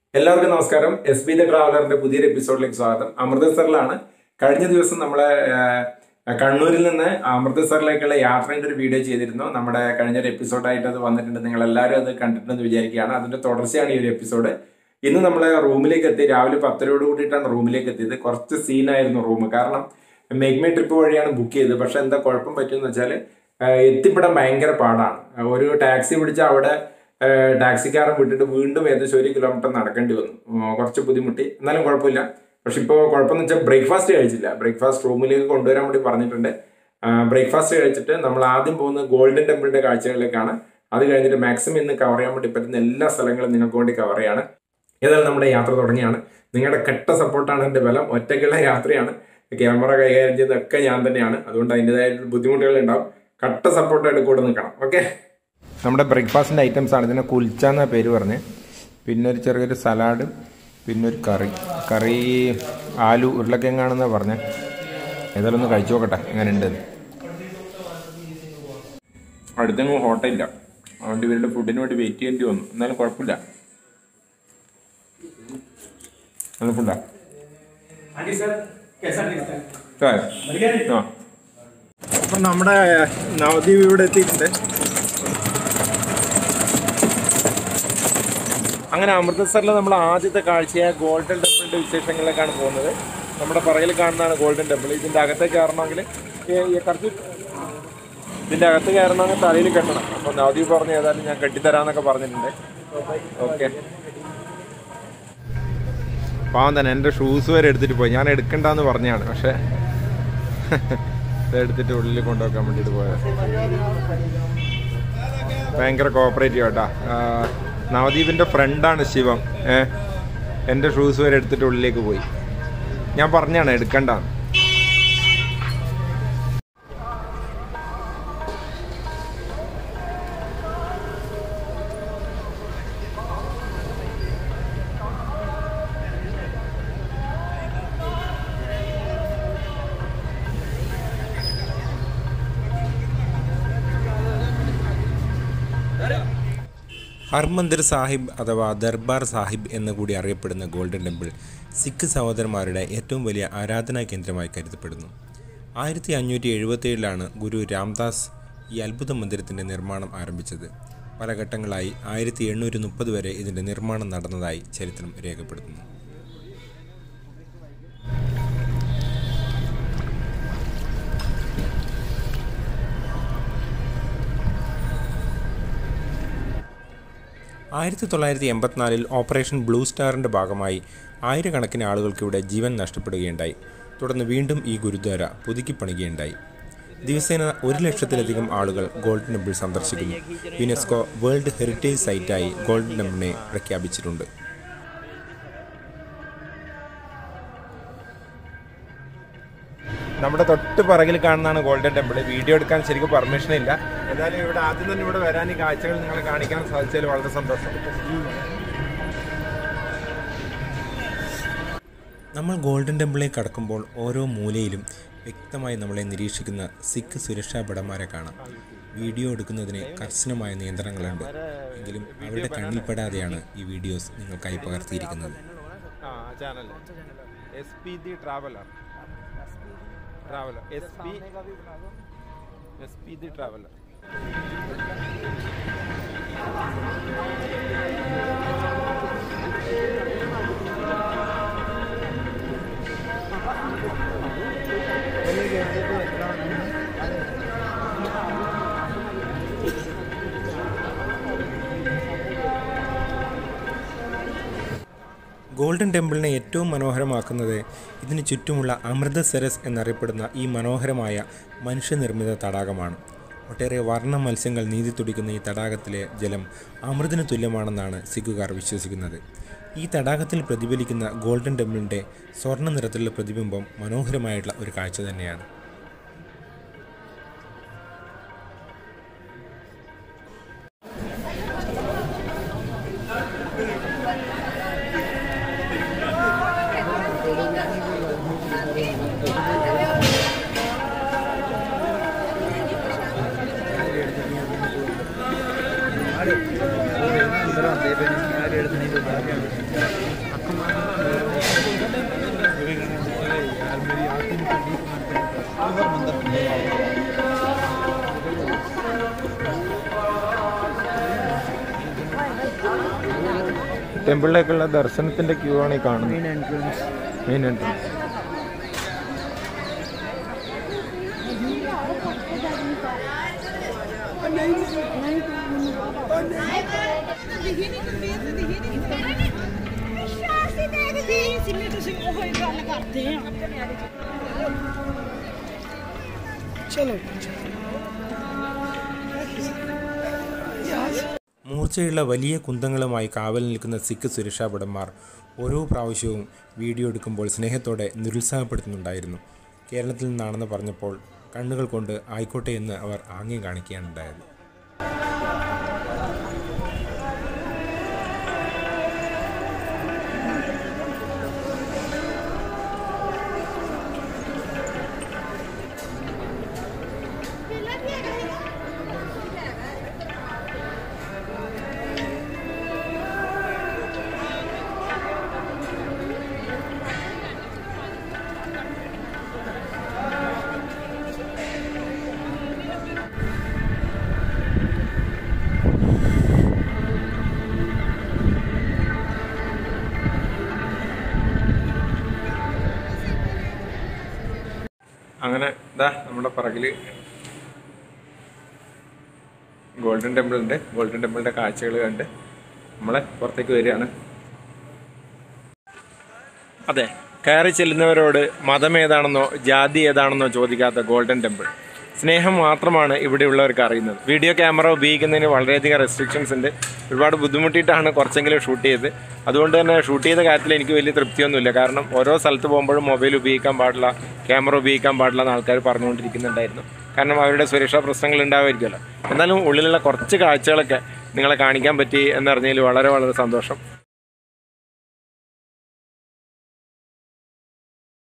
എല്ലാവർക്കും നമസ്കാരം S B the ട്രാവലറിന്റെ പുതിയൊരു എപ്പിസോഡിലേക്ക് സ്വാഗതം അമൃതസറിലാണ് കഴിഞ്ഞ ദിവസം നമ്മളെ ആ, കണ്ണൂരിൽ നിന്ന് അമൃതസറിലേക്കുള്ള യാത്രയുടെ ഒരു വീഡിയോ ചെയ്തിരുന്നു നമ്മുടെ കഴിഞ്ഞ ഒരു എപ്പിസോഡായിട്ട് അത് വന്നിട്ടുണ്ട് നിങ്ങൾ എല്ലാവരും അത് കണ്ടിട്ടുണ്ടെന്ന് വിചാരിക്കുകയാണ് അതിന്റെ തുടർച്ചയാണ് ഈ ഒരു എപ്പിസോഡ് ഇന്ന് നമ്മളെ റൂമിലേക്ക് എത്തി രാവിലെ പത്തരയോട് കൂടിയിട്ടാണ് റൂമിലേക്ക് എത്തിയത് കുറച്ച് സീനായിരുന്നു റൂം കാരണം മെഗ്മേ ട്രിപ്പ് വഴിയാണ് ബുക്ക് ചെയ്തത് പക്ഷെ എന്താ കുഴപ്പം പറ്റുമെന്ന് വെച്ചാൽ എത്തിപ്പെടാൻ ഭയങ്കര പാടാണ് ഒരു ടാക്സി പിടിച്ചാൽ അവിടെ ഏഹ് ടാക്സിക്കാരൻ വിട്ടിട്ട് വീണ്ടും ഏകദേശം ഒരു കിലോമീറ്റർ നടക്കേണ്ടി വന്നു ഉം, കുറച്ച് ബുദ്ധിമുട്ടി എന്നാലും കുഴപ്പമില്ല പക്ഷെ ഇപ്പോൾ കുഴപ്പമെന്ന് വെച്ചാൽ ബ്രേക്ക്ഫാസ്റ്റ് കഴിച്ചില്ല ബ്രേക്ക്ഫാസ്റ്റ് റൂമിലേക്ക് കൊണ്ടുവരാൻ വേണ്ടി പറഞ്ഞിട്ടുണ്ട് ബ്രേക്ക്ഫാസ്റ്റ് കഴിച്ചിട്ട് നമ്മൾ ആദ്യം പോകുന്നത് ഗോൾഡൻ ടെമ്പിളിന്റെ കാഴ്ചകളിലേക്കാണ് അത് കഴിഞ്ഞിട്ട് മാക്സിമം ഇന്ന് കവർ ചെയ്യാൻ വേണ്ടി പറ്റുന്ന എല്ലാ സ്ഥലങ്ങളും നിങ്ങൾക്ക് വേണ്ടി കവർ ചെയ്യാണ് ഏതായാലും നമ്മുടെ യാത്ര തുടങ്ങിയാണ് നിങ്ങളുടെ കെട്ട സപ്പോർട്ടാണ് എൻ്റെ ബലം ഒറ്റയ്ക്കുള്ള യാത്രയാണ് ക്യാമറ കൈകാര്യം ചെയ്തൊക്കെ ഞാൻ തന്നെയാണ് അതുകൊണ്ട് അതിൻ്റെതായ ബുദ്ധിമുട്ടുകൾ ഉണ്ടാവും കട്ട സപ്പോർട്ടായിട്ട് കൂടെ നിൽക്കണം ഓക്കെ നമ്മുടെ ബ്രേക്ക്ഫാസ്റ്റിൻ്റെ ഐറ്റംസ് ആണ് ഇതിനെ കുൽച്ച എന്ന പേര് പറഞ്ഞ് പിന്നെ ഒരു ചെറിയൊരു സലാഡ് പിന്നെ ഒരു കറി കറി ആലു ഉരുളക്കിഴങ്ങാണെന്നാണ് പറഞ്ഞ് ഏതായാലും ഒന്ന് കഴിച്ചു നോക്കട്ടെ എങ്ങനെ ഉണ്ട് അടുത്തെങ്ങും ഹോട്ടലില്ല അതുകൊണ്ട് ഇവരുടെ ഫുഡിന് വേണ്ടി വെയിറ്റ് ചെയ്യേണ്ടി വന്നു എന്നാലും കുഴപ്പമില്ല നല്ല ഫുഡാ हाँ जी सर कैसा टेस्ट है बढ़िया है ആ അപ്പം നമ്മുടെ നവദ്വീപ് ഇവിടെ എത്തിയിട്ടുണ്ട് അങ്ങനെ അമൃത്സറിൽ നമ്മൾ ആദ്യത്തെ കാഴ്ചയായ ഗോൾഡൻ ടെമ്പിളിന്റെ വിശേഷങ്ങളിലേക്കാണ് പോകുന്നത് നമ്മുടെ പുറകിൽ കാണുന്നതാണ് ഗോൾഡൻ ടെമ്പിൾ ഇതിന്റെ അകത്തേക്ക് കയറണമെങ്കിൽ കുറച്ച് ഇതിന്റെ അകത്ത് കയറണമെങ്കിൽ തലയിൽ കെട്ടണം അപ്പോൾ നവദ്വീപ് പറഞ്ഞു ഏതായാലും ഞാൻ കെട്ടിത്തരാന്നൊക്കെ പറഞ്ഞിട്ടുണ്ട് ഓക്കെ പാവം തന്നെ എൻ്റെ ഷൂസ് വരെ എടുത്തിട്ട് പോയി ഞാൻ എടുക്കണ്ടെന്ന് പറഞ്ഞാണ് പക്ഷേ ഇതെടുത്തിട്ട് ഉള്ളിൽ കൊണ്ടുവെക്കാൻ വേണ്ടിയിട്ട് പോയത് ഭയങ്കര കോപ്പറേറ്റീവ് കേട്ടാ നവദീപിന്റെ ഫ്രണ്ടാണ് ശിവം ഏ എൻ്റെ ഷൂസ് വരെ എടുത്തിട്ട് ഉള്ളിലേക്ക് പോയി ഞാൻ പറഞ്ഞാണ് എടുക്കണ്ടെന്ന് ഹർമന്ദിർ സാഹിബ് അഥവാ ദർബാർ സാഹിബ് എന്ന് കൂടി അറിയപ്പെടുന്ന ഗോൾഡൻ ടെമ്പിൾ സിഖ് സഹോദരന്മാരുടെ ഏറ്റവും വലിയ ആരാധനാ കേന്ദ്രമായി കരുതപ്പെടുന്നു ആയിരത്തി അഞ്ഞൂറ്റി എഴുപത്തിയേഴിലാണ് ഗുരു രാംദാസ് ഈ അത്ഭുത മന്ദിരത്തിൻ്റെ നിർമ്മാണം ആരംഭിച്ചത് പല ഘട്ടങ്ങളായി ആയിരത്തി എണ്ണൂറ്റി മുപ്പത് വരെ ഇതിൻ്റെ നിർമ്മാണം നടന്നതായി ചരിത്രം രേഖപ്പെടുത്തുന്നു ആയിരത്തി തൊള്ളായിരത്തി എൺപത്തിനാലിൽ ഓപ്പറേഷൻ ബ്ലൂ സ്റ്റാറിൻ്റെ ഭാഗമായി ആയിരക്കണക്കിന് ആളുകൾക്കിവിടെ ജീവൻ നഷ്ടപ്പെടുകയുണ്ടായി തുടർന്ന് വീണ്ടും ഈ ഗുരുദ്വാര പുതുക്കിപ്പണിയുകയുണ്ടായി ദിവസേന ഒരു ലക്ഷത്തിലധികം ആളുകൾ ഗോൾഡൻ ടെമ്പിൾ സന്ദർശിക്കുന്നു യുനെസ്കോ വേൾഡ് ഹെറിറ്റേജ് സൈറ്റായി ഗോൾഡൻ ടെമ്പിളിനെ പ്രഖ്യാപിച്ചിട്ടുണ്ട് നമ്മുടെ തൊട്ട് പുറകിൽ കാണുന്നതാണ് ഗോൾഡൻ ടെമ്പിൾ വീഡിയോ എടുക്കാൻ ശരിക്കും പെർമിഷൻ ഇല്ല എന്തായാലും ഇവിടെ ആദ്യം തന്നെ ഇവിടെ വരാൻ ഈ കാഴ്ചകൾ നിങ്ങളെ കാണിക്കാൻ സാധിച്ചതിൽ വളരെ സന്തോഷം നമ്മൾ ഗോൾഡൻ ടെമ്പിളിലേക്ക് കടക്കുമ്പോൾ ഓരോ മൂലയിലും വ്യക്തമായി നമ്മളെ നിരീക്ഷിക്കുന്ന സിഖ് സുരക്ഷാ ഭടന്മാരെ കാണാം വീഡിയോ എടുക്കുന്നതിന് കർശനമായ നിയന്ത്രണങ്ങളുണ്ട് എങ്കിലും അവരുടെ കണ്ണിൽപ്പെടാതെയാണ് ഈ വീഡിയോസ് നിങ്ങൾക്കായി പകർത്തിയിരിക്കുന്നത് ആ channel S P the traveller traveller S P S P the traveller Golden ടെമ്പിളിനെ ഏറ്റവും മനോഹരമാക്കുന്നത് ഇതിന് ചുറ്റുമുള്ള അമൃതസരസ് എന്നറിയപ്പെടുന്ന ഈ മനോഹരമായ മനുഷ്യനിർമ്മിത തടാകമാണ് ഒട്ടേറെ വർണ്ണ മത്സ്യങ്ങൾ നീന്തി തുടിക്കുന്ന ഈ തടാകത്തിലെ ജലം അമൃതിന് തുല്യമാണെന്നാണ് സിഖുകാർ വിശ്വസിക്കുന്നത് ഈ തടാകത്തിൽ പ്രതിഫലിക്കുന്ന ഗോൾഡൻ ടെമ്പിളിൻ്റെ സ്വർണ്ണ നിറത്തിലുള്ള പ്രതിബിംബം മനോഹരമായിട്ടുള്ള ഒരു കാഴ്ച തന്നെയാണ് अंदर आते पे नहीं यार ये नहीं तो बाहर ടെമ്പിളിലേക്കുള്ള ദർശനത്തിന്റെ ക്യൂ ആണ് ഈ കാണുന്നത് മെയിൻ എൻട്രൻസ് ਜਿੰਨੇ ਤੁਸੀਂ ਉਹ ਹੀ ਗੱਲ ਕਰਦੇ ਆ ਚਲੋ മൂർച്ചയുള്ള വലിയ കുന്തങ്ങളുമായി കാവൽ നിൽക്കുന്ന സിഖ് സുരക്ഷാ ഭടന്മാർ ഓരോ പ്രാവശ്യവും വീഡിയോ എടുക്കുമ്പോൾ സ്നേഹത്തോടെ നിരുത്സാഹപ്പെടുത്തുന്നുണ്ടായിരുന്നു കേരളത്തിൽ നിന്നാണെന്ന് പറഞ്ഞപ്പോൾ കണ്ണുകൾ കൊണ്ട് ആയിക്കോട്ടെ എന്ന് അവർ ആംഗ്യം കാണിക്കുകയാണ് ഉണ്ടായത് അങ്ങനെ ഇതാ നമ്മുടെ പറകില് ഗോൾഡൻ ടെമ്പിൾ ഉണ്ട് ഗോൾഡൻ ടെമ്പിളിന്റെ കാഴ്ചകൾ കണ്ട് നമ്മളെ പുറത്തേക്ക് വരികയാണ് അതെ കയറി ചെല്ലുന്നവരോട് മതം ഏതാണെന്നോ ജാതി ഏതാണെന്നോ ചോദിക്കാത്ത ഗോൾഡൻ ടെമ്പിൾ സ്നേഹം മാത്രമാണ് ഇവിടെയുള്ളവർക്ക് അറിയുന്നത് വീഡിയോ ക്യാമറ ഉപയോഗിക്കുന്നതിന് വളരെയധികം റെസ്ട്രിക്ഷൻസ് ഉണ്ട് ഒരുപാട് ബുദ്ധിമുട്ടിയിട്ടാണ് കുറച്ചെങ്കിലും ഷൂട്ട് ചെയ്ത് അതുകൊണ്ട് തന്നെ ഷൂട്ട് ചെയ്ത കാര്യത്തിൽ എനിക്ക് വലിയ തൃപ്തിയൊന്നുമില്ല കാരണം ഓരോ സ്ഥലത്ത് പോകുമ്പോഴും മൊബൈൽ ഉപയോഗിക്കാൻ പാടില്ല ക്യാമറ ഉപയോഗിക്കാൻ പാടില്ല എന്ന് ആൾക്കാർ പറഞ്ഞുകൊണ്ടിരിക്കുന്നുണ്ടായിരുന്നു കാരണം അവരുടെ സുരക്ഷാ പ്രശ്നങ്ങൾ ഉണ്ടാവുമായിരിക്കുമല്ലോ എന്നാലും ഉള്ളിലുള്ള കുറച്ച് കാഴ്ചകളൊക്കെ നിങ്ങളെ കാണിക്കാൻ പറ്റി എന്നറിഞ്ഞതിൽ വളരെ വളരെ സന്തോഷം